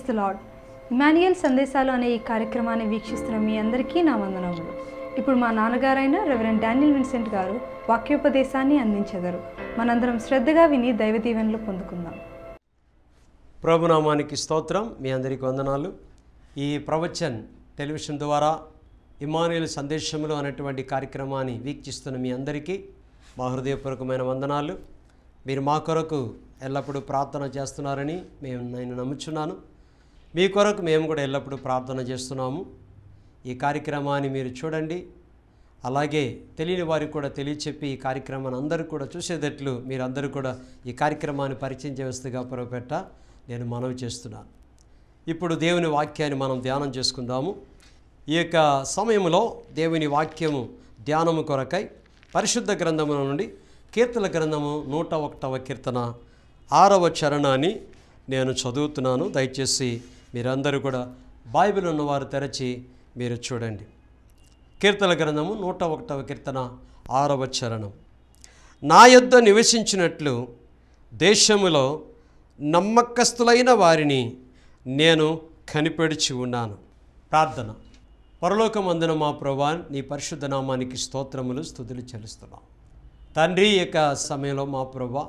the lord Emmanuel సందేశాలు అనే ఈ కార్యక్రమాన్ని వీక్షిస్తున్న మీ అందరికీ నా వందనములు ఇప్పుడు మా నాన్నగారైన రెవరెండ్ డానియల్ విన్సెంట్ గారు వాక్యోపదేశాన్ని అందించెదరు మనందరం శ్రద్ధగా విని దైవ దీవెనలు పొందుకుందాం ప్రభునామానికి స్తోత్రం మీ అందరికీ వందనాలు ఈ ప్రవచన్ టెలివిజన్ ద్వారా ఇమానుయల్ సందేశములు అనేటువంటి కార్యక్రమాన్ని వీక్షిస్తున్న మీ అందరికీ మా హృదయపూర్వకమైన వందనాలు మీరు మా కొరకు ఎల్లప్పుడూ ప్రార్థన చేస్తున్నారని మేము నేను నమ్ముచున్నాను మీ కొరకు మేము కూడా ఎల్లప్పుడూ ప్రార్థన చేస్తున్నాము ఈ కార్యక్రమాన్ని మీరు చూడండి అలాగే తెలియని వారికి కూడా తెలియచెప్పి ఈ కార్యక్రమాన్ని అందరూ కూడా చూసేటట్లు మీరందరూ కూడా ఈ కార్యక్రమాన్ని పరిచయం చేయవస్తుగా పొరపెట్ట నేను మనవి చేస్తున్నాను ఇప్పుడు దేవుని వాక్యాన్ని మనం ధ్యానం చేసుకుందాము ఈ యొక్క సమయంలో దేవుని వాక్యము ధ్యానము కొరకై పరిశుద్ధ గ్రంథముల నుండి కీర్తన గ్రంథము నూట ఒకటవ కీర్తన ఆరవ చరణాన్ని నేను చదువుతున్నాను దయచేసి మీరందరూ కూడా బైబిల్ ఉన్నవారు తెరచి మీరు చూడండి కీర్తన గ్రంథము నూట ఒకటవ కీర్తన ఆరవ చరణం నా యొద్ద నివసించినట్లు దేశములో నమ్మకస్తులైన వారిని నేను కనిపెడిచి ఉన్నాను ప్రార్థన పరలోకమందున మా ప్రభా నీ పరిశుద్ధ నామానికి స్తోత్రములు స్థుతులు చెల్లిస్తున్నాం తండ్రి ఈ యొక్క సమయంలో మా ప్రభా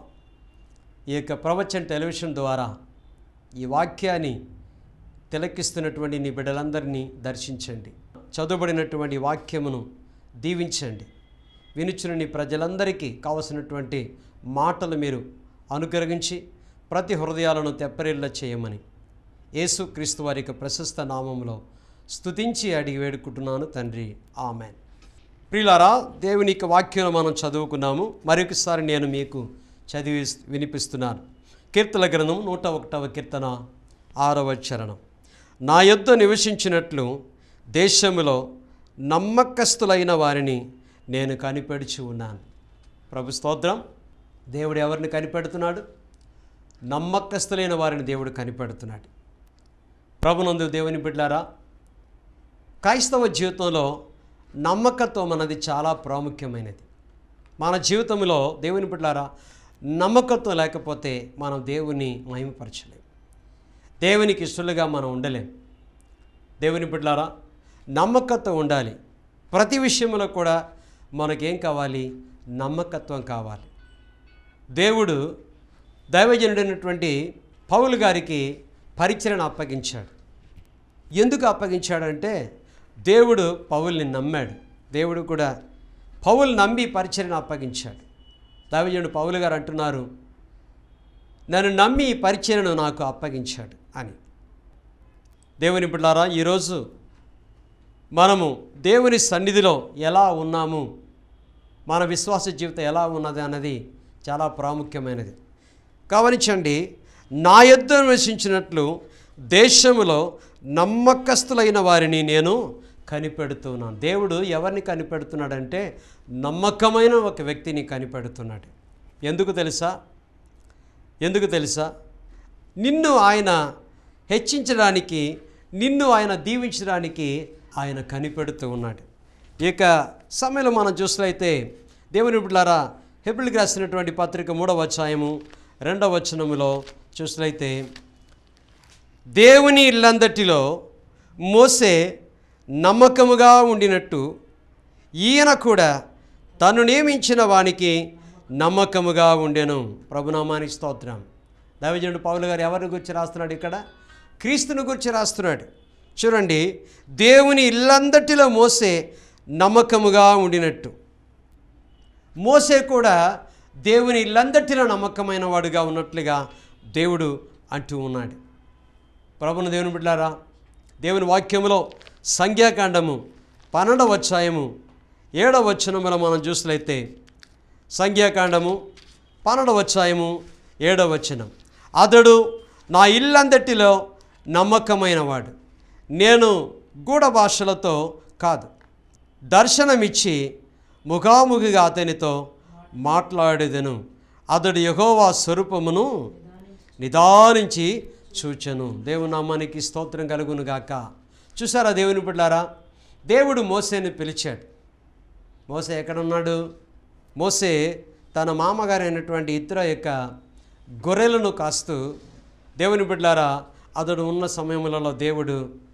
ఈ యొక్క ప్రవచన్ టెలివిజన్ ద్వారా ఈ వాక్యాన్ని తిలకిస్తున్నటువంటి నీ బిడ్డలందరినీ దర్శించండి చదువుబడినటువంటి వాక్యమును దీవించండి వినుచుని నీ ప్రజలందరికీ కావలసినటువంటి మాటలు మీరు అనుగ్రహించి ప్రతి హృదయాలను తెప్పరిల్ల చేయమని యేసు క్రీస్తు వారి యొక్క ప్రశస్త నామంలో స్తుతించి అడిగి వేడుకుంటున్నాను తండ్రి ఆమెన్ ప్రియులారా దేవుని యొక్క వాక్యం మనం చదువుకున్నాము మరొకసారి నేను మీకు చదివి వినిపిస్తున్నాను కీర్తన గ్రంథం నూట ఒకటవ కీర్తన ఆరవ చరణం నా యొద్ద నివసించినట్లు దేశములో నమ్మకస్తులైన వారిని నేను కనిపెడుచు ఉన్నాను ప్రభు స్తోత్రం దేవుడు ఎవరిని కనిపెడుతున్నాడు నమ్మకస్తులైన వారిని దేవుడు కనిపెడుతున్నాడు ప్రభునందు దేవుని బిడ్డారా క్రైస్తవ జీవితంలో నమ్మకత్వం అన్నది చాలా ప్రాముఖ్యమైనది మన జీవితంలో దేవుని బిడ్డారా నమ్మకత్వం లేకపోతే మనం దేవుని మహిమపరచలేం దేవునికి ఇష్టలుగా మనం ఉండలేం దేవుని బిడ్డారా నమ్మకత్వం ఉండాలి ప్రతి విషయంలో కూడా మనకేం కావాలి నమ్మకత్వం కావాలి దేవుడు దైవజనుడైనటువంటి పౌలు గారికి పరిచరణ అప్పగించాడు ఎందుకు అప్పగించాడంటే దేవుడు పౌల్ని నమ్మాడు దేవుడు కూడా పౌలు నమ్మి పరిచరణ అప్పగించాడు దైవజనుడు పౌలు గారు అంటున్నారు నన్ను నమ్మి ఈ పరిచయను నాకు అప్పగించాడు అని దేవుని బిడ్డారా ఈరోజు మనము దేవుని సన్నిధిలో ఎలా ఉన్నాము మన విశ్వాస జీవితం ఎలా ఉన్నది అన్నది చాలా ప్రాముఖ్యమైనది గమనించండి నా యొద్ద నివసించినట్లు దేశములో నమ్మకస్తులైన వారిని నేను కనిపెడుతున్నాను దేవుడు ఎవరిని కనిపెడుతున్నాడంటే నమ్మకమైన ఒక వ్యక్తిని కనిపెడుతున్నాడు ఎందుకు తెలుసా ఎందుకు తెలుసా నిన్ను ఆయన హెచ్చించడానికి నిన్ను ఆయన దీవించడానికి ఆయన కనిపెడుతూ ఉన్నాడు ఇక సమయంలో మనం చూసినట్లయితే దేవుని బిడ్డారా హెబిల్కి రాసినటువంటి పత్రిక మూడవ అధ్యాయము రెండవ వచనములో చూసినట్లయితే దేవుని ఇల్లందటిలో మోసే నమ్మకముగా ఉండినట్టు ఈయన కూడా తను నియమించిన వానికి నమ్మకముగా ఉండెను ప్రభునామానికి స్తోత్రం దైవజనుడు పౌలు గారు ఎవరిని గురించి రాస్తున్నాడు ఇక్కడ క్రీస్తుని గురించి రాస్తున్నాడు చూడండి దేవుని ఇల్లందటిలో మోసే నమ్మకముగా ఉండినట్టు మోసే కూడా దేవుని ఇల్లందటిలో నమ్మకమైన వాడుగా ఉన్నట్లుగా దేవుడు అంటూ ఉన్నాడు ప్రభుని దేవుని బిడ్డారా దేవుని వాక్యములో సంఖ్యాకాండము పన్నెండవ అధ్యాయము ఏడవ వచనములో మనం చూసినట్లయితే సంఖ్యాకాండము పన్నెండవ అధ్యాయము ఏడవ వచనం అతడు నా ఇల్లందటిలో నమ్మకమైనవాడు నేను గూఢ భాషలతో కాదు దర్శనమిచ్చి ముఖాముఖిగా అతనితో మాట్లాడేదను అతడు యహోవా స్వరూపమును నిదానించి చూచెను దేవుని నామానికి స్తోత్రం కలుగును గాక చూసారా దేవుని బిడ్డారా దేవుడు మోసేని పిలిచాడు మోసే ఎక్కడున్నాడు మోసే తన మామగారైనటువంటి ఇతర యొక్క గొర్రెలను కాస్తూ దేవుని బిడ్డారా అతడు ఉన్న సమయములలో దేవుడు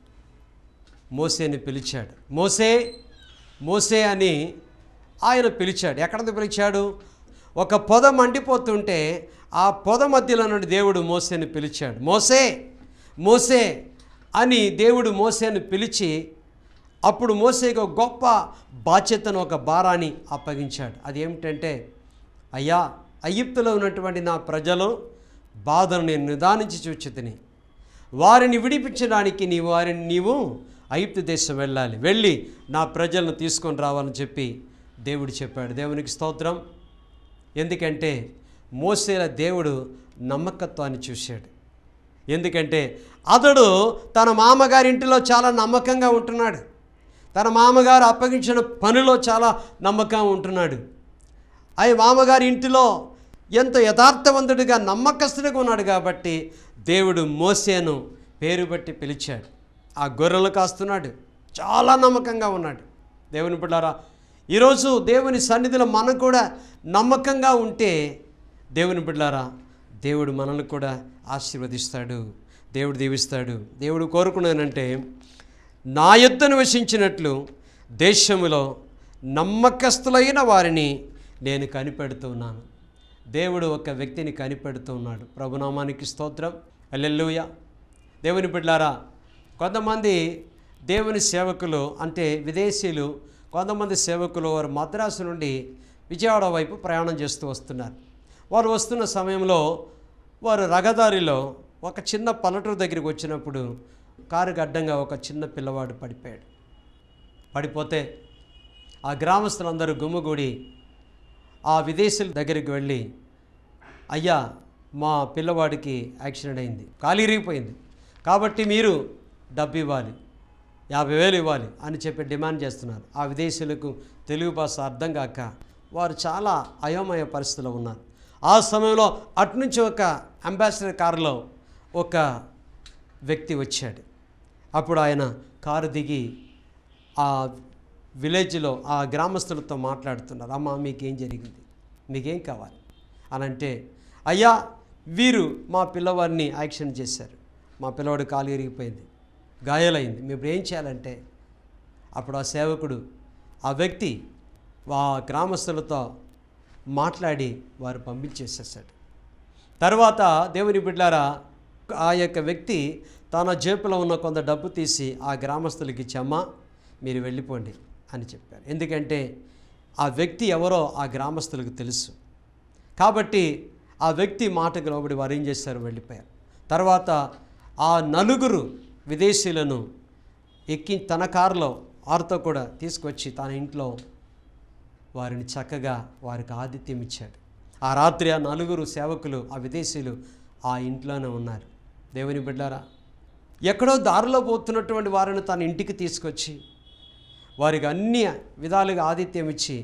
మోసేని పిలిచాడు మోసే మోసే అని ఆయన పిలిచాడు ఎక్కడ పిలిచాడు ఒక పొద మండిపోతుంటే ఆ పొద మధ్యలో నుండి దేవుడు మోసేని పిలిచాడు మోసే మోసే అని దేవుడు మోసేని పిలిచి అప్పుడు మోసేకి ఒక గొప్ప బాధ్యతను ఒక భారాన్ని అప్పగించాడు అది ఏమిటంటే అయ్యా అయ్యిప్తులో ఉన్నటువంటి నా ప్రజలు బాధను నేను నిదానించి చూచితిని వారిని విడిపించడానికి నీవు వారిని నీవు ఐప్తు దేశం వెళ్ళాలి వెళ్ళి నా ప్రజలను తీసుకొని రావాలని చెప్పి దేవుడు చెప్పాడు దేవునికి స్తోత్రం ఎందుకంటే మోసేల దేవుడు నమ్మకత్వాన్ని చూశాడు ఎందుకంటే అతడు తన మామగారి ఇంటిలో చాలా నమ్మకంగా ఉంటున్నాడు తన మామగారు అప్పగించిన పనిలో చాలా నమ్మకంగా ఉంటున్నాడు అవి మామగారి ఇంటిలో ఎంతో యథార్థవంతుడిగా నమ్మకస్తుడిగా ఉన్నాడు కాబట్టి దేవుడు మోసేను పేరు బట్టి పిలిచాడు ఆ గొర్రెలు కాస్తున్నాడు చాలా నమ్మకంగా ఉన్నాడు దేవుని బిడ్డారా ఈరోజు దేవుని సన్నిధిలో మనం కూడా నమ్మకంగా ఉంటే దేవుని బిడ్డారా దేవుడు మనల్ని కూడా ఆశీర్వదిస్తాడు దేవుడు దీవిస్తాడు దేవుడు కోరుకున్నానంటే నా యుద్ధను వశించినట్లు దేశములో నమ్మకస్తులైన వారిని నేను కనిపెడుతున్నాను దేవుడు ఒక వ్యక్తిని కనిపెడుతూ ఉన్నాడు ప్రభునామానికి స్తోత్రం అల్లెల్లుయ దేవుని బిడ్డారా కొంతమంది దేవుని సేవకులు అంటే విదేశీయులు కొంతమంది సేవకులు వారు మద్రాసు నుండి విజయవాడ వైపు ప్రయాణం చేస్తూ వస్తున్నారు వారు వస్తున్న సమయంలో వారు రహదారిలో ఒక చిన్న పల్లెటూరు దగ్గరికి వచ్చినప్పుడు కారుకి అడ్డంగా ఒక చిన్న పిల్లవాడు పడిపోయాడు పడిపోతే ఆ గ్రామస్తులందరూ గుమ్ముగూడి ఆ విదేశీయుల దగ్గరికి వెళ్ళి అయ్యా మా పిల్లవాడికి యాక్సిడెంట్ అయింది కాలు ఇరిగిపోయింది కాబట్టి మీరు డబ్బు ఇవ్వాలి యాభై వేలు ఇవ్వాలి అని చెప్పి డిమాండ్ చేస్తున్నారు ఆ విదేశీయులకు తెలుగు భాష అర్థం కాక వారు చాలా అయోమయ పరిస్థితిలో ఉన్నారు ఆ సమయంలో అటునుంచి ఒక అంబాసిడర్ కారులో ఒక వ్యక్తి వచ్చాడు అప్పుడు ఆయన కారు దిగి ఆ విలేజ్లో ఆ గ్రామస్తులతో మాట్లాడుతున్నారు అమ్మ మీకేం జరిగింది మీకేం కావాలి అని అంటే అయ్యా వీరు మా పిల్లవాడిని యాక్షన్ చేశారు మా పిల్లవాడు కాలు ఇరిగిపోయింది గాయాలైంది మేము ఏం చేయాలంటే అప్పుడు ఆ సేవకుడు ఆ వ్యక్తి ఆ గ్రామస్తులతో మాట్లాడి వారు పంపించేసేసాడు తర్వాత దేవుని బిడ్డారా ఆ యొక్క వ్యక్తి తన జేబులో ఉన్న కొంత డబ్బు తీసి ఆ గ్రామస్తులకి ఇచ్చి అమ్మా మీరు వెళ్ళిపోండి అని చెప్పారు ఎందుకంటే ఆ వ్యక్తి ఎవరో ఆ గ్రామస్తులకు తెలుసు కాబట్టి ఆ వ్యక్తి మాటకు లోబడి వారు ఏం చేశారు వెళ్ళిపోయారు తర్వాత ఆ నలుగురు విదేశీయులను ఎక్కి తన కారులో వారితో కూడా తీసుకొచ్చి తన ఇంట్లో వారిని చక్కగా వారికి ఆతిథ్యం ఇచ్చాడు ఆ రాత్రి ఆ నలుగురు సేవకులు ఆ విదేశీయులు ఆ ఇంట్లోనే ఉన్నారు దేవుని బిడ్డారా ఎక్కడో దారిలో పోతున్నటువంటి వారిని తన ఇంటికి తీసుకొచ్చి వారికి అన్ని విధాలుగా ఆతిథ్యం ఇచ్చి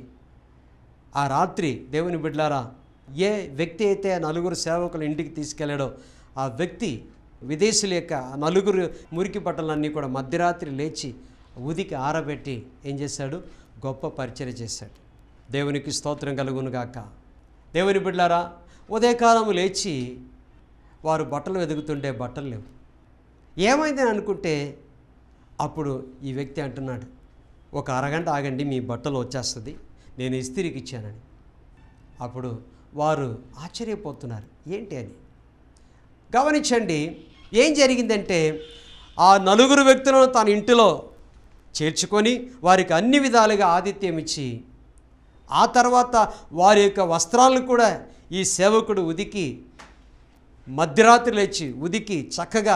ఆ రాత్రి దేవుని బిడ్డారా ఏ వ్యక్తి అయితే ఆ నలుగురు సేవకులు ఇంటికి తీసుకెళ్ళాడో ఆ వ్యక్తి విదేశీయుల యొక్క ఆ నలుగురు మురికి బట్టలన్నీ కూడా మధ్యరాత్రి లేచి ఉదికి ఆరబెట్టి ఏం చేశాడు గొప్ప పరిచయం చేశాడు దేవునికి స్తోత్రం కలుగును గాక దేవుని బిడ్డారా ఉదయకాలం లేచి వారు బట్టలు వెతుకుతుంటే బట్టలు లేవు ఏమైందని అనుకుంటే అప్పుడు ఈ వ్యక్తి అంటున్నాడు ఒక అరగంట ఆగండి మీ బట్టలు వచ్చేస్తుంది నేను ఇస్త్రీకి ఇచ్చానని అప్పుడు వారు ఆశ్చర్యపోతున్నారు ఏంటి అని గమనించండి ఏం జరిగిందంటే ఆ నలుగురు వ్యక్తులను తన ఇంటిలో చేర్చుకొని వారికి అన్ని విధాలుగా ఆతిథ్యం ఇచ్చి ఆ తర్వాత వారి యొక్క వస్త్రాలను కూడా ఈ సేవకుడు ఉదికి మధ్యరాత్రి లేచి ఉదికి చక్కగా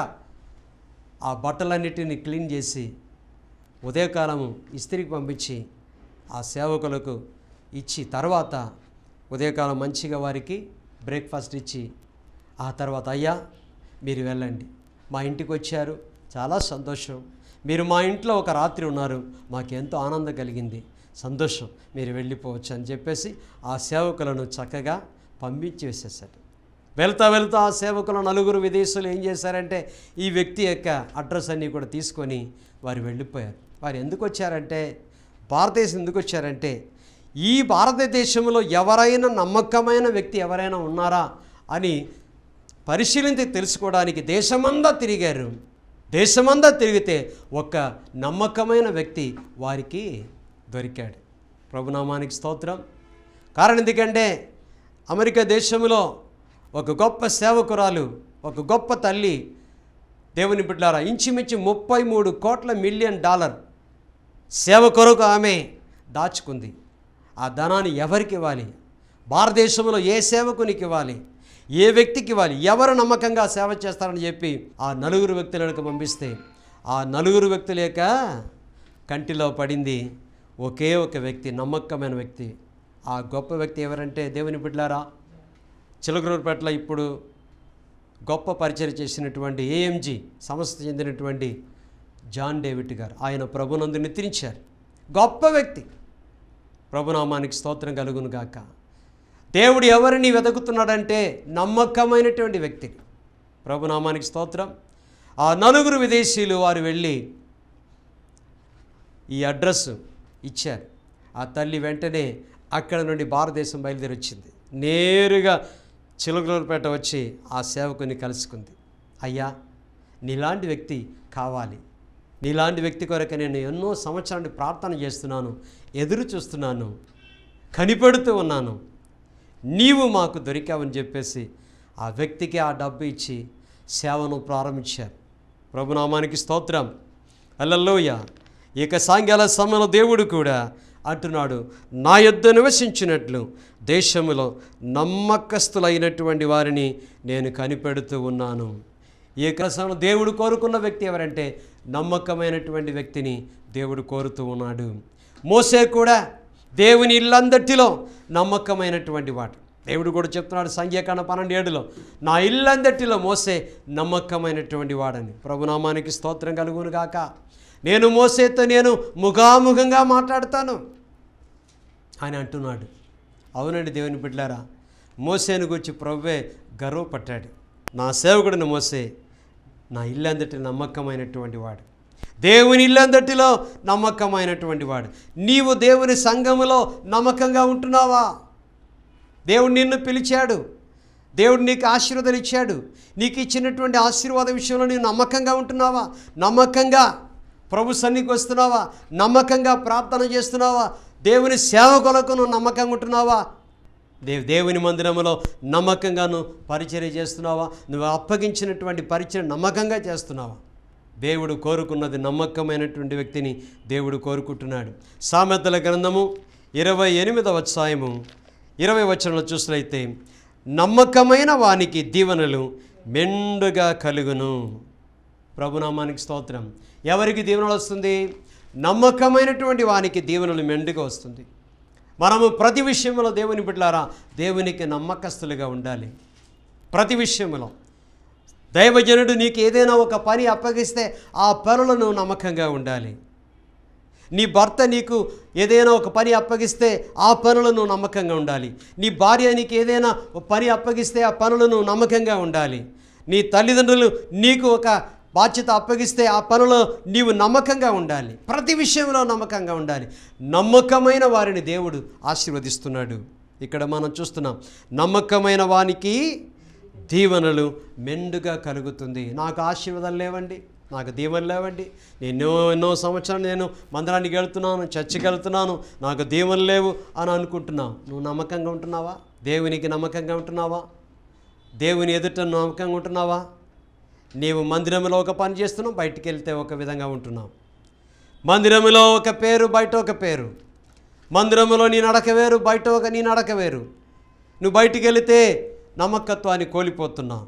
ఆ బట్టలన్నిటిని క్లీన్ చేసి ఉదయకాలము ఇస్త్రీకి పంపించి ఆ సేవకులకు ఇచ్చి తర్వాత ఉదయకాలం మంచిగా వారికి బ్రేక్ఫాస్ట్ ఇచ్చి ఆ తర్వాత అయ్యా మీరు వెళ్ళండి మా ఇంటికి వచ్చారు చాలా సంతోషం మీరు మా ఇంట్లో ఒక రాత్రి ఉన్నారు మాకెంతో ఆనందం కలిగింది సంతోషం మీరు వెళ్ళిపోవచ్చు అని చెప్పేసి ఆ సేవకులను చక్కగా పంపించి వేసేసారు వెళ్తా వెళ్తా ఆ సేవకులు నలుగురు విదేశీయులు ఏం చేశారంటే ఈ వ్యక్తి యొక్క అడ్రస్ అన్నీ కూడా తీసుకొని వారు వెళ్ళిపోయారు వారు ఎందుకు వచ్చారంటే భారతదేశం ఎందుకు వచ్చారంటే ఈ భారతదేశంలో ఎవరైనా నమ్మకమైన వ్యక్తి ఎవరైనా ఉన్నారా అని పరిశీలించి తెలుసుకోవడానికి దేశమంతా తిరిగారు దేశమంతా తిరిగితే ఒక నమ్మకమైన వ్యక్తి వారికి దొరికాడు ప్రభునామానికి స్తోత్రం కారణం ఎందుకంటే అమెరికా దేశంలో ఒక గొప్ప సేవకురాలు ఒక గొప్ప తల్లి దేవుని బిడ్డారా ఇంచుమించు ముప్పై మూడు కోట్ల మిలియన్ డాలర్ సేవ కొరకు ఆమె దాచుకుంది ఆ ధనాన్ని ఎవరికి ఇవ్వాలి భారతదేశంలో ఏ సేవకునికి ఇవ్వాలి ఏ వ్యక్తికి ఇవ్వాలి ఎవరు నమ్మకంగా సేవ చేస్తారని చెప్పి ఆ నలుగురు వ్యక్తులకు పంపిస్తే ఆ నలుగురు వ్యక్తుల యొక్క కంటిలో పడింది ఒకే ఒక వ్యక్తి నమ్మకమైన వ్యక్తి ఆ గొప్ప వ్యక్తి ఎవరంటే దేవుని బిడ్డారా చిలకలూరుపేటలో ఇప్పుడు గొప్ప పరిచయం చేసినటువంటి ఏఎంజీ సంస్థ చెందినటువంటి జాన్ డేవిడ్ గారు ఆయన ప్రభునందు నిద్రించారు గొప్ప వ్యక్తి ప్రభునామానికి స్తోత్రం కలుగును గాక దేవుడు ఎవరిని వెతుకుతున్నాడంటే నమ్మకమైనటువంటి వ్యక్తి ప్రభునామానికి స్తోత్రం ఆ నలుగురు విదేశీయులు వారు వెళ్ళి ఈ అడ్రస్ ఇచ్చారు ఆ తల్లి వెంటనే అక్కడ నుండి భారతదేశం బయలుదేరి వచ్చింది నేరుగా చిలుకలూరుపేట వచ్చి ఆ సేవకుని కలుసుకుంది అయ్యా నీలాంటి వ్యక్తి కావాలి నీలాంటి వ్యక్తి కొరకు నేను ఎన్నో సంవత్సరాలు ప్రార్థన చేస్తున్నాను ఎదురు చూస్తున్నాను కనిపెడుతూ ఉన్నాను నీవు మాకు దొరికావని చెప్పేసి ఆ వ్యక్తికి ఆ డబ్బు ఇచ్చి సేవను ప్రారంభించారు ప్రభునామానికి స్తోత్రం అల్లల్లోయ ఇక సాయంకాల సమయంలో దేవుడు కూడా అంటున్నాడు నా యొద్ద నివసించినట్లు దేశములో నమ్మకస్తులైనటువంటి వారిని నేను కనిపెడుతూ ఉన్నాను ఈ సమయంలో దేవుడు కోరుకున్న వ్యక్తి ఎవరంటే నమ్మకమైనటువంటి వ్యక్తిని దేవుడు కోరుతూ ఉన్నాడు మోసే కూడా దేవుని ఇల్లందటిలో నమ్మకమైనటువంటి వాడు దేవుడు కూడా చెప్తున్నాడు సంఖ్యాకాండ పన్నెండు ఏడులో నా ఇల్లందటిలో మోసే నమ్మకమైనటువంటి వాడని ప్రభునామానికి స్తోత్రం కలుగును గాక నేను మోసేతో నేను ముఖాముఖంగా మాట్లాడతాను అని అంటున్నాడు అవునండి దేవుని బిడ్డారా మోసేను గురించి ప్రభువే గర్వపట్టాడు నా సేవకుడిని మోసే నా ఇల్లందటి నమ్మకమైనటువంటి వాడు దేవుని ఇల్లందటిలో నమ్మకమైనటువంటి వాడు నీవు దేవుని సంఘములో నమ్మకంగా ఉంటున్నావా దేవుడు నిన్ను పిలిచాడు దేవుడు నీకు ఆశీర్వాదాలు ఇచ్చాడు నీకు ఇచ్చినటువంటి ఆశీర్వాద విషయంలో నీవు నమ్మకంగా ఉంటున్నావా నమ్మకంగా ప్రభు సన్నిధికి వస్తున్నావా నమ్మకంగా ప్రార్థన చేస్తున్నావా దేవుని సేవ కొరకు నువ్వు నమ్మకంగా ఉంటున్నావా దేవ్ దేవుని మందిరంలో నమ్మకంగా నువ్వు పరిచర్య చేస్తున్నావా నువ్వు అప్పగించినటువంటి పరిచయం నమ్మకంగా చేస్తున్నావా దేవుడు కోరుకున్నది నమ్మకమైనటువంటి వ్యక్తిని దేవుడు కోరుకుంటున్నాడు సామెతల గ్రంథము ఇరవై ఎనిమిదవ అధ్యాయము ఇరవై వచనంలో చూసినట్లయితే నమ్మకమైన వానికి దీవెనలు మెండుగా కలుగును ప్రభునామానికి స్తోత్రం ఎవరికి దీవెనలు వస్తుంది నమ్మకమైనటువంటి వానికి దీవెనలు మెండుగా వస్తుంది మనము ప్రతి విషయంలో దేవుని బిడ్డలారా దేవునికి నమ్మకస్తులుగా ఉండాలి ప్రతి విషయంలో దైవజనుడు నీకు ఏదైనా ఒక పని అప్పగిస్తే ఆ పనులను నువ్వు నమ్మకంగా ఉండాలి నీ భర్త నీకు ఏదైనా ఒక పని అప్పగిస్తే ఆ పనులను నువ్వు నమ్మకంగా ఉండాలి నీ భార్య నీకు ఏదైనా ఒక పని అప్పగిస్తే ఆ పనులను నువ్వు నమ్మకంగా ఉండాలి నీ తల్లిదండ్రులు నీకు ఒక బాధ్యత అప్పగిస్తే ఆ పనిలో నీవు నమ్మకంగా ఉండాలి ప్రతి విషయంలో నమ్మకంగా ఉండాలి నమ్మకమైన వారిని దేవుడు ఆశీర్వదిస్తున్నాడు ఇక్కడ మనం చూస్తున్నాం నమ్మకమైన వానికి దీవెనలు మెండుగా కలుగుతుంది నాకు ఆశీర్వాదాలు లేవండి నాకు దీవెనలు లేవండి నేను ఎన్నో ఎన్నో సంవత్సరాలు నేను మందిరానికి వెళ్తున్నాను చర్చికి వెళ్తున్నాను నాకు దీవెనలు లేవు అని అనుకుంటున్నావు నువ్వు నమ్మకంగా ఉంటున్నావా దేవునికి నమ్మకంగా ఉంటున్నావా దేవుని ఎదుట నమ్మకంగా ఉంటున్నావా నీవు మందిరంలో ఒక పని చేస్తున్నావు బయటికి వెళ్తే ఒక విధంగా ఉంటున్నావు మందిరంలో ఒక పేరు బయట ఒక పేరు మందిరంలో నీ నడక వేరు బయట ఒక నీ నడక వేరు నువ్వు బయటికి వెళితే నమ్మకత్వాన్ని కోల్పోతున్నావు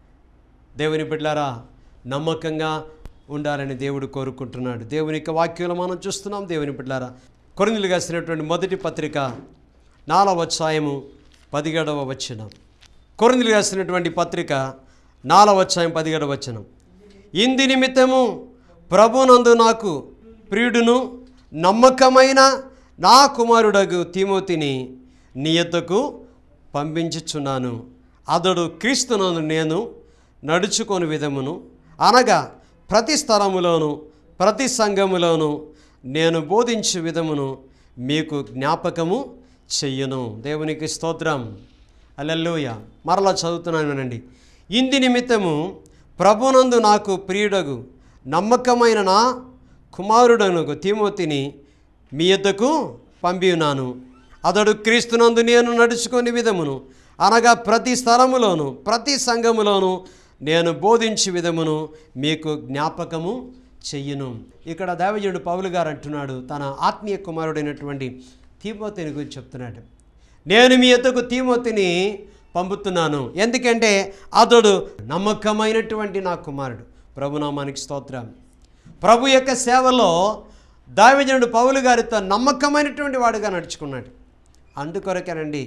దేవుని బిడ్డారా నమ్మకంగా ఉండాలని దేవుడు కోరుకుంటున్నాడు దేవుని యొక్క వాక్యంలో మనం చూస్తున్నాం దేవుని బిడ్డారా కొరిందులు కాసినటువంటి మొదటి పత్రిక నాలుగవ అధ్యాయము పదిహేడవ వచనం కొరిందులు రాసినటువంటి పత్రిక నాలుగవ అధ్యాయం పదిహేడవ వచనం ఇంది నిమిత్తము ప్రభునందు నాకు ప్రియుడును నమ్మకమైన నా కుమారుడగు తిమోతిని నీ యొద్దకు పంపించుచున్నాను అతడు క్రీస్తునందు నేను నడుచుకొని విధమును అనగా ప్రతి స్థలములోను ప్రతి సంఘములోను నేను బోధించు విధమును మీకు జ్ఞాపకము చెయ్యను దేవునికి స్తోత్రం అల్లెల్లోయ మరలా చదువుతున్నాను వినండి ఇంది నిమిత్తము ప్రభునందు నాకు ప్రియుడగు నమ్మకమైన నా కుమారుడనుగు తిమోతిని మీ యొద్దకు పంపియున్నాను అతడు క్రీస్తునందు నేను నడుచుకొని విధమును అనగా ప్రతి స్థలములోను ప్రతి సంఘములోను నేను బోధించే విధమును మీకు జ్ఞాపకము చెయ్యను ఇక్కడ దేవజనుడు పౌలు గారు అంటున్నాడు తన ఆత్మీయ కుమారుడైనటువంటి తీమోతిని గురించి చెప్తున్నాడు నేను మీ ఎద్దకు తీమోతిని పంపుతున్నాను ఎందుకంటే అతడు నమ్మకమైనటువంటి నా కుమారుడు ప్రభునామానికి స్తోత్రం ప్రభు యొక్క సేవలో దావిజనుడు పౌలు గారితో నమ్మకమైనటువంటి వాడుగా నడుచుకున్నాడు అందుకొరకేనండి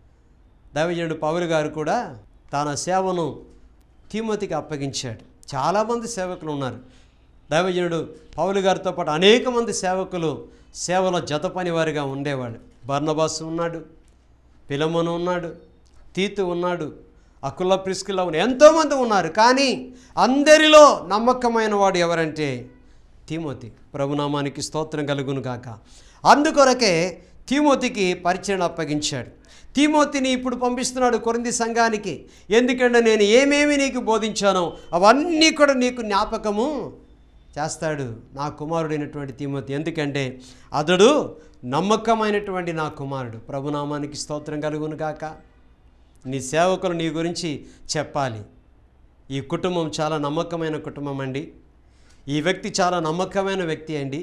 దైవజనుడు పౌలు గారు కూడా తన సేవను తిమోతికి అప్పగించాడు చాలామంది సేవకులు ఉన్నారు దైవజనుడు పౌలు గారితో పాటు అనేక మంది సేవకులు సేవలో జత పనివారిగా ఉండేవాడు బర్నబాసు ఉన్నాడు పిలమను ఉన్నాడు తీతు ఉన్నాడు అకుల ప్రిస్కిల ఉన్న ఎంతోమంది ఉన్నారు కానీ అందరిలో నమ్మకమైన వాడు ఎవరంటే తిమోతి ప్రభునామానికి స్తోత్రం కలుగును గాక అందుకొరకే తిమోతికి పరిచయం అప్పగించాడు తిమోతిని ఇప్పుడు పంపిస్తున్నాడు కొరింది సంఘానికి ఎందుకంటే నేను ఏమేమి నీకు బోధించానో అవన్నీ కూడా నీకు జ్ఞాపకము చేస్తాడు నా కుమారుడైనటువంటి తిమోతి ఎందుకంటే అతడు నమ్మకమైనటువంటి నా కుమారుడు ప్రభునామానికి స్తోత్రం కలుగును గాక నీ సేవకులు నీ గురించి చెప్పాలి ఈ కుటుంబం చాలా నమ్మకమైన కుటుంబం అండి ఈ వ్యక్తి చాలా నమ్మకమైన వ్యక్తి అండి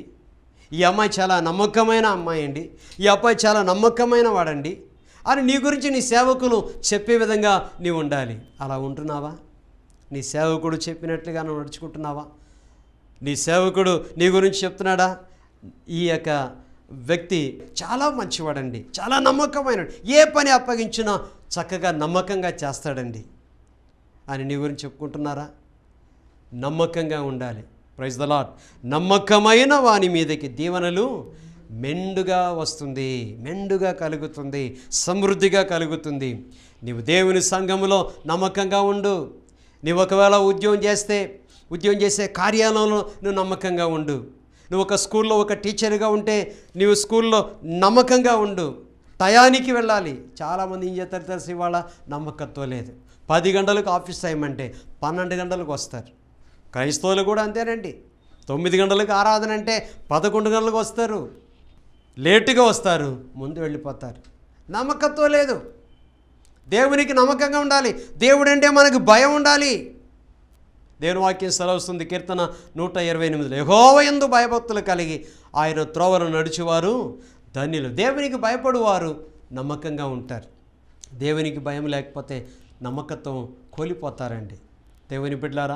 ఈ అమ్మాయి చాలా నమ్మకమైన అమ్మాయి అండి ఈ అబ్బాయి చాలా నమ్మకమైన వాడండి అని నీ గురించి నీ సేవకులు చెప్పే విధంగా నీవు ఉండాలి అలా ఉంటున్నావా నీ సేవకుడు చెప్పినట్లుగా నువ్వు నడుచుకుంటున్నావా నీ సేవకుడు నీ గురించి చెప్తున్నాడా ఈ యొక్క వ్యక్తి చాలా మంచివాడండి చాలా నమ్మకమైన ఏ పని అప్పగించినా చక్కగా నమ్మకంగా చేస్తాడండి అని నీ గురించి చెప్పుకుంటున్నారా నమ్మకంగా ఉండాలి ప్రైజ్ ద లాట్ నమ్మకమైన వాని మీదకి దీవెనలు మెండుగా వస్తుంది మెండుగా కలుగుతుంది సమృద్ధిగా కలుగుతుంది నీవు దేవుని సంఘములో నమ్మకంగా ఉండు నీవు ఒకవేళ ఉద్యోగం చేస్తే ఉద్యోగం చేసే కార్యాలయంలో నువ్వు నమ్మకంగా ఉండు నువ్వు ఒక స్కూల్లో ఒక టీచర్గా ఉంటే నీవు స్కూల్లో నమ్మకంగా ఉండు టయానికి వెళ్ళాలి చాలామంది ఏం చేస్తారు తెలిసి ఇవాళ నమ్మకత్వం లేదు పది గంటలకు ఆఫీస్ టైం అంటే పన్నెండు గంటలకు వస్తారు క్రైస్తవులు కూడా అంతేనండి తొమ్మిది గంటలకు ఆరాధన అంటే పదకొండు గంటలకు వస్తారు లేటుగా వస్తారు ముందు వెళ్ళిపోతారు నమ్మకత్వం లేదు దేవునికి నమ్మకంగా ఉండాలి దేవుడు అంటే మనకు భయం ఉండాలి దేవుని వాక్యం సెలవుస్తుంది కీర్తన నూట ఇరవై ఎనిమిదిలో యహోవయందు భయభక్తులు కలిగి ఆయన త్రోవను నడిచేవారు ధన్యులు దేవునికి భయపడువారు నమ్మకంగా ఉంటారు దేవునికి భయం లేకపోతే నమ్మకత్వం కోల్పోతారండి దేవుని బిడ్డారా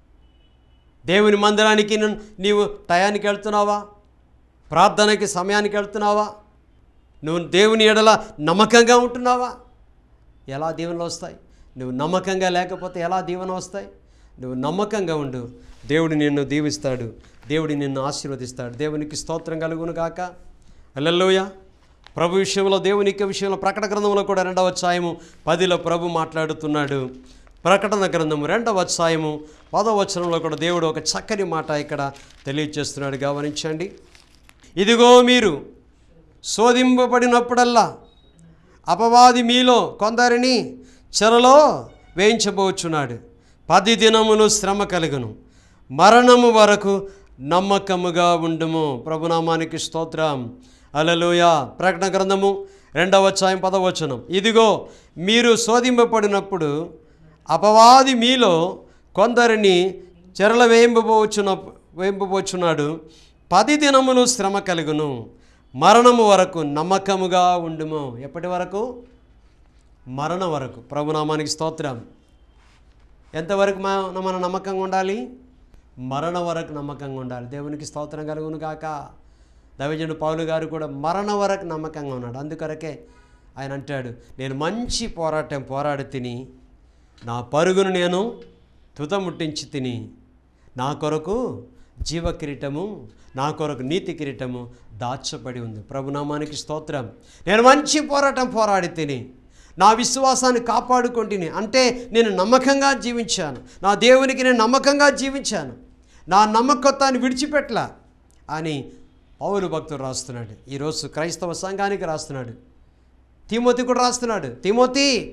దేవుని మందిరానికి ను- నీవు టయానికి వెళ్తున్నావా ప్రార్థనకి సమయానికి వెళ్తున్నావా నువ్వు దేవుని ఎడల నమ్మకంగా ఉంటున్నావా ఎలా దీవెనలు వస్తాయి నువ్వు నమ్మకంగా లేకపోతే ఎలా దీవెన వస్తాయి నువ్వు నమ్మకంగా ఉండు దేవుడు నిన్ను దీవిస్తాడు దేవుడు నిన్ను ఆశీర్వదిస్తాడు దేవునికి స్తోత్రం కలుగును కాక అల్లెల్లోయ ప్రభు విషయంలో దేవుని యొక్క విషయంలో ప్రకటన గ్రంథంలో కూడా రెండవ అధ్యాయము పదిలో ప్రభు మాట్లాడుతున్నాడు ప్రకటన గ్రంథము రెండవ అధ్యాయము పదవ వచనంలో కూడా దేవుడు ఒక చక్కని మాట ఇక్కడ తెలియజేస్తున్నాడు గమనించండి ఇదిగో మీరు శోధింపబడినప్పుడల్లా అపవాది మీలో కొందరిని చెరలో వేయించబోచున్నాడు పది దినములు శ్రమ కలుగును మరణము వరకు నమ్మకముగా ఉండుము ప్రభునామానికి స్తోత్రం అలలోయ ప్రకటన గ్రంథము రెండవ అధ్యాయం పదవచనం ఇదిగో మీరు శోధింపబడినప్పుడు అపవాది మీలో కొందరిని చెరల వేయింపబోచున్న వేయింపబోచున్నాడు పది దినములు శ్రమ కలుగును మరణము వరకు నమ్మకముగా ఉండుము ఎప్పటి వరకు మరణం వరకు ప్రభునామానికి స్తోత్రం ఎంతవరకు మా మన నమ్మకంగా ఉండాలి మరణ వరకు నమ్మకంగా ఉండాలి దేవునికి స్తోత్రం కలుగును కాక దైవజనుడు పౌలు గారు కూడా మరణ వరకు నమ్మకంగా ఉన్నాడు అందుకొరకే ఆయన అంటాడు నేను మంచి పోరాటం పోరాడి తిని నా పరుగును నేను తుతముట్టించి తిని నా కొరకు జీవ కిరీటము నా కొరకు నీతి కిరీటము దాచబడి ఉంది ప్రభునామానికి స్తోత్రం నేను మంచి పోరాటం పోరాడి తిని నా విశ్వాసాన్ని కాపాడుకుంటుని అంటే నేను నమ్మకంగా జీవించాను నా దేవునికి నేను నమ్మకంగా జీవించాను నా నమ్మకత్వాన్ని విడిచిపెట్టలా అని పౌరు భక్తుడు రాస్తున్నాడు ఈరోజు క్రైస్తవ సంఘానికి రాస్తున్నాడు తిమోతి కూడా రాస్తున్నాడు తిమోతి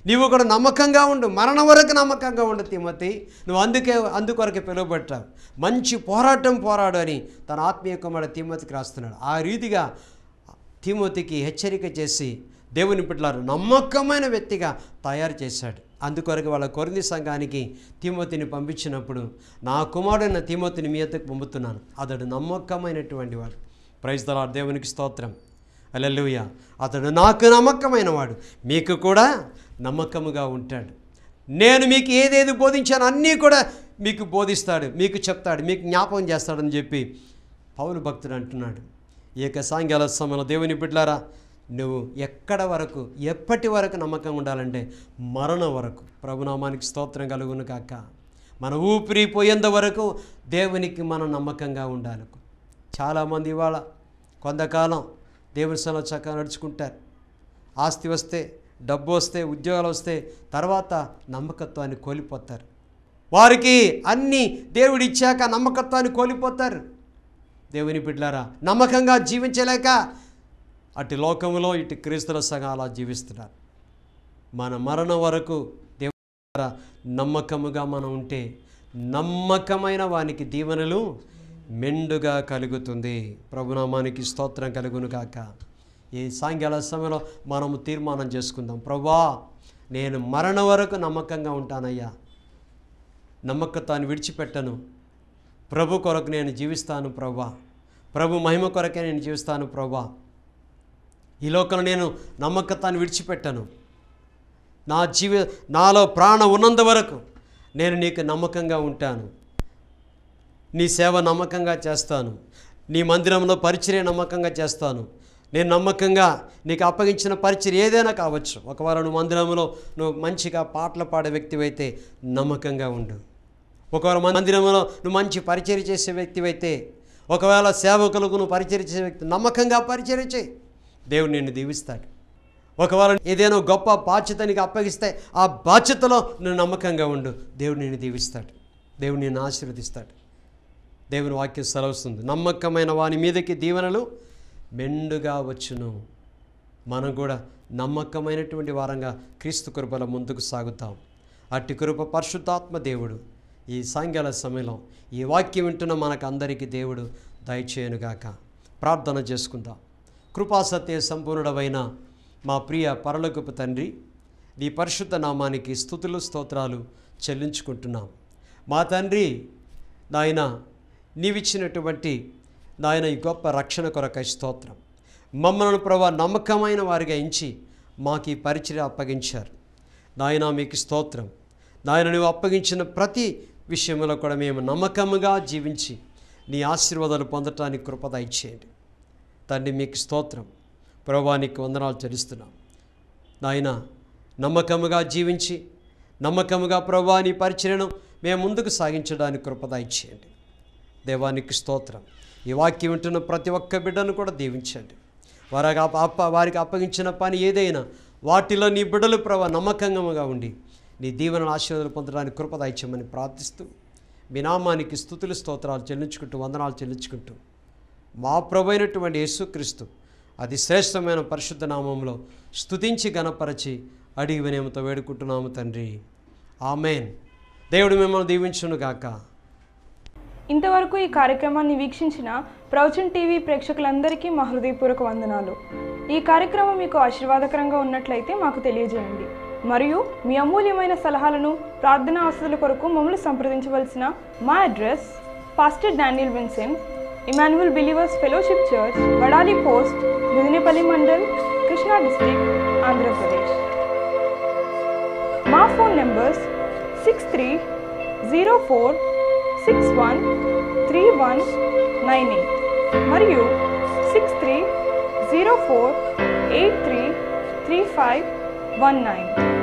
నీవు కూడా నమ్మకంగా ఉండు మరణం వరకు నమ్మకంగా ఉండు తిమ్మతి నువ్వు అందుకే అందుకొరకే పిలువబట్టావు మంచి పోరాటం పోరాడు అని తన ఆత్మీయ కుమారుడు తిమ్మతికి రాస్తున్నాడు ఆ రీతిగా తిమోతికి హెచ్చరిక చేసి దేవుని బిడ్డలారు నమ్మకమైన వ్యక్తిగా తయారు చేశాడు అందుకొరకు వాళ్ళ కొరింది సంఘానికి తిమోతిని పంపించినప్పుడు నా కుమారుడైన తిమోతిని మీ ఎద్దకు పంపుతున్నాను అతడు నమ్మకమైనటువంటి వాడు ప్రైజ్ దలా దేవునికి స్తోత్రం అలెలుయ అతడు నాకు నమ్మకమైన వాడు మీకు కూడా నమ్మకముగా ఉంటాడు నేను మీకు ఏదేది బోధించానో అన్నీ కూడా మీకు బోధిస్తాడు మీకు చెప్తాడు మీకు జ్ఞాపకం చేస్తాడని చెప్పి పౌలు భక్తుడు అంటున్నాడు ఈ యొక్క సాయంకాల సమయంలో దేవుని బిడ్డలారా నువ్వు ఎక్కడ వరకు ఎప్పటి వరకు నమ్మకంగా ఉండాలంటే మరణ వరకు ప్రభునామానికి స్తోత్రం కలుగును కాక మన ఊపిరి పోయేంత వరకు దేవునికి మనం నమ్మకంగా ఉండాలి చాలామంది ఇవాళ కొంతకాలం దేవుని సలో చక్కగా నడుచుకుంటారు ఆస్తి వస్తే డబ్బు వస్తే ఉద్యోగాలు వస్తే తర్వాత నమ్మకత్వాన్ని కోల్పోతారు వారికి అన్నీ దేవుడు ఇచ్చాక నమ్మకత్వాన్ని కోల్పోతారు దేవుని బిడ్డలారా నమ్మకంగా జీవించలేక అటు లోకంలో ఇటు క్రీస్తుల సగం అలా జీవిస్తున్నారు మన మరణం వరకు దేవుని ద్వారా నమ్మకముగా మనం ఉంటే నమ్మకమైన వానికి దీవెనలు మెండుగా కలుగుతుంది ప్రభునామానికి స్తోత్రం కలుగును కాక ఈ సాయంకాల సమయంలో మనము తీర్మానం చేసుకుందాం ప్రభా నేను మరణం వరకు నమ్మకంగా ఉంటానయ్యా నమ్మకత్వాన్ని విడిచిపెట్టను ప్రభు కొరకు నేను జీవిస్తాను ప్రభా ప్రభు మహిమ కొరకే నేను జీవిస్తాను ప్రభా ఈ లోకంలో నేను నమ్మకత్వాన్ని విడిచిపెట్టను నా జీవి నాలో ప్రాణం ఉన్నంత వరకు నేను నీకు నమ్మకంగా ఉంటాను నీ సేవ నమ్మకంగా చేస్తాను నీ మందిరంలో పరిచర్య నమ్మకంగా చేస్తాను నేను నమ్మకంగా నీకు అప్పగించిన పరిచర్య ఏదైనా కావచ్చు ఒకవేళ నువ్వు మందిరంలో నువ్వు మంచిగా పాటలు పాడే వ్యక్తివైతే నమ్మకంగా ఉండు ఒకవేళ మందిరంలో నువ్వు మంచి పరిచర్య చేసే వ్యక్తివైతే ఒకవేళ సేవకులకు నువ్వు పరిచర్య చేసే వ్యక్తి నమ్మకంగా పరిచర్య చేయి దేవుడు నిన్ను దీవిస్తాడు ఒకవేళ ఏదైనా గొప్ప బాధ్యత నీకు అప్పగిస్తే ఆ బాధ్యతలో నువ్వు నమ్మకంగా ఉండు దేవుడు నిన్ను దీవిస్తాడు దేవుడు నిన్ను ఆశీర్వదిస్తాడు దేవుని వాక్యం సెలవుస్తుంది నమ్మకమైన వాని మీదకి దీవెనలు మెండుగా వచ్చును మనం కూడా నమ్మకమైనటువంటి వారంగా క్రీస్తు కృపల ముందుకు సాగుతాం అట్టి కృప పరిశుద్ధాత్మ దేవుడు ఈ సాయంకాల సమయంలో ఈ వాక్యం వింటున్న మనకు అందరికీ దేవుడు దయచేయనుగాక ప్రార్థన చేసుకుందాం కృపాసత్య సంపూర్ణుడమైన మా ప్రియ పరలోకపు తండ్రి నీ పరిశుద్ధ నామానికి స్థుతులు స్తోత్రాలు చెల్లించుకుంటున్నాం మా తండ్రి నాయన నీవిచ్చినటువంటి నాయన ఈ గొప్ప రక్షణ కొరకై స్తోత్రం మమ్మల్ని ప్రభా నమ్మకమైన వారిగా ఎంచి మాకు ఈ పరిచయం అప్పగించారు నాయన మీకు స్తోత్రం నాయన నువ్వు అప్పగించిన ప్రతి విషయంలో కూడా మేము నమ్మకముగా జీవించి నీ ఆశీర్వాదాలు పొందటానికి కృపద ఇచ్చేయండి తండ్రి మీకు స్తోత్రం ప్రభానికి వందనాలు చెల్లిస్తున్నాం నాయన నమ్మకముగా జీవించి నమ్మకముగా ప్రభా నీ పరిచయను మేము ముందుకు సాగించడానికి కృపద ఇచ్చేయండి దేవానికి స్తోత్రం ఈ వాక్యం వింటున్న ప్రతి ఒక్క బిడ్డను కూడా దీవించండి వారికి అప్ప అప్ప వారికి అప్పగించిన పని ఏదైనా వాటిలో నీ బిడ్డలు ప్రభా నమ్మకంగా ఉండి నీ దీవెనల ఆశీర్వాదాలు పొందడానికి కృపద ఇచ్చమని ప్రార్థిస్తూ మీ నామానికి స్థుతులు స్తోత్రాలు చెల్లించుకుంటూ వందనాలు చెల్లించుకుంటూ మా ప్రభు అయినటువంటి యేసుక్రీస్తు అది శ్రేష్టమైన పరిశుద్ధ నామంలో స్తుతించి గణపరచి అడిగి వినయముతో వేడుకుంటున్నాము తండ్రి ఆమెన్ దేవుడు మిమ్మల్ని దీవించును గాక ఇంతవరకు ఈ కార్యక్రమాన్ని వీక్షించిన ప్రవచన్ టీవీ ప్రేక్షకులందరికీ మా హృదయపూర్వక వందనాలు ఈ కార్యక్రమం మీకు ఆశీర్వాదకరంగా ఉన్నట్లయితే మాకు తెలియజేయండి మరియు మీ అమూల్యమైన సలహాలను ప్రార్థనా అవసరాల కొరకు మమ్మల్ని సంప్రదించవలసిన మా address pastor Daniel Vincent Emmanuel believers fellowship church Vadali post Midinepalli mandal Krishna district Andhra Pradesh మా phone numbers six three zero four six one three one nine eight మరియు six three zero four eight three three five one nine